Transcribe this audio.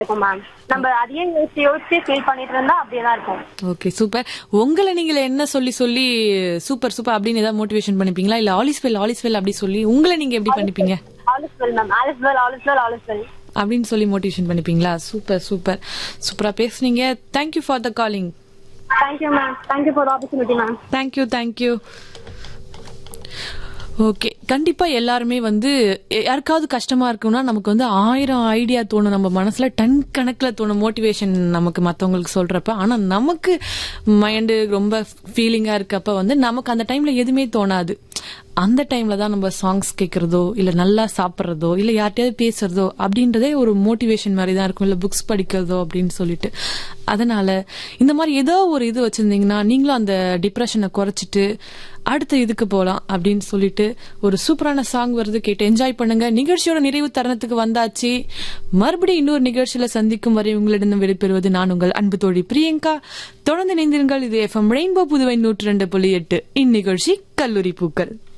இருக்கும் மேம் நம்ம அதையும் யோசிச்சு யோசிச்சு ஃபீல் பண்ணிட்டு இருந்தா அப்படியே தான் இருக்கும் ஓகே சூப்பர் உங்களை நீங்களே என்ன சொல்லி சொல்லி சூப்பர் சூப்பர் அப்படின்னு ஏதாவது மோட்டிவேஷன் பண்ணிப்பீங்களா இல்ல ஆலிஸ் வெல் ஆலிஸ் வெல் அப்படி சொல்லி உங்களை நீங்க எப்படி பண்ணிப்பீங்க all is well ma'am all is well all is well all is well அப்படின்னு சொல்லி மோட்டிவேஷன் பண்ணிப்பீங்களா சூப்பர் சூப்பர் சூப்பரா பேசுனீங்க thank you for the calling thank you ma'am thank you for opportunity ma'am thank you thank you okay கண்டிப்பா எல்லாருமே வந்து எ- யாருக்காவது கஷ்டமா இருக்கும்னா நமக்கு வந்து ஆயிரம் ஐடியா தோணும் நம்ம மனசுல டன் கணக்குல தோணும் மோட்டிவேஷன் நமக்கு மத்தவங்களுக்கு சொல்றப்ப ஆனா நமக்கு மைண்டு ரொம்ப ஃபீலிங்கா இருக்கப்ப வந்து நமக்கு அந்த டைம்ல எதுவுமே தோணாது அந்த டைம்ல தான் நம்ம சாங்ஸ் கேட்கறதோ இல்ல நல்லா சாப்பிட்றதோ இல்ல யார்கிட்டயாவது பேசுறதோ அப்படின்றதே ஒரு மோட்டிவேஷன் மாதிரி தான் இருக்கும் இல்ல புக்ஸ் படிக்கிறதோ அப்படின்னு சொல்லிட்டு அதனால இந்த மாதிரி ஏதோ ஒரு இது வச்சிருந்தீங்கன்னா நீங்களும் அந்த டிப்ரெஷனை குறைச்சிட்டு அடுத்த இதுக்கு போலாம் அப்படின்னு சொல்லிட்டு ஒரு சூப்பரான சாங் வருது கேட்டு என்ஜாய் பண்ணுங்க நிகழ்ச்சியோட நிறைவு தருணத்துக்கு வந்தாச்சு மறுபடியும் இன்னொரு நிகழ்ச்சியில சந்திக்கும் வரை உங்களிடம் விடைபெறுவது நான் உங்கள் அன்பு தோழி பிரியங்கா தொடர்ந்து இணைந்திருங்கள் இது எஃப்எம் ரெயின்போ புதுவை நூற்றி ரெண்டு புள்ளி எட்டு இந்நிகழ்ச்சி கல்லூரி பூக்கள்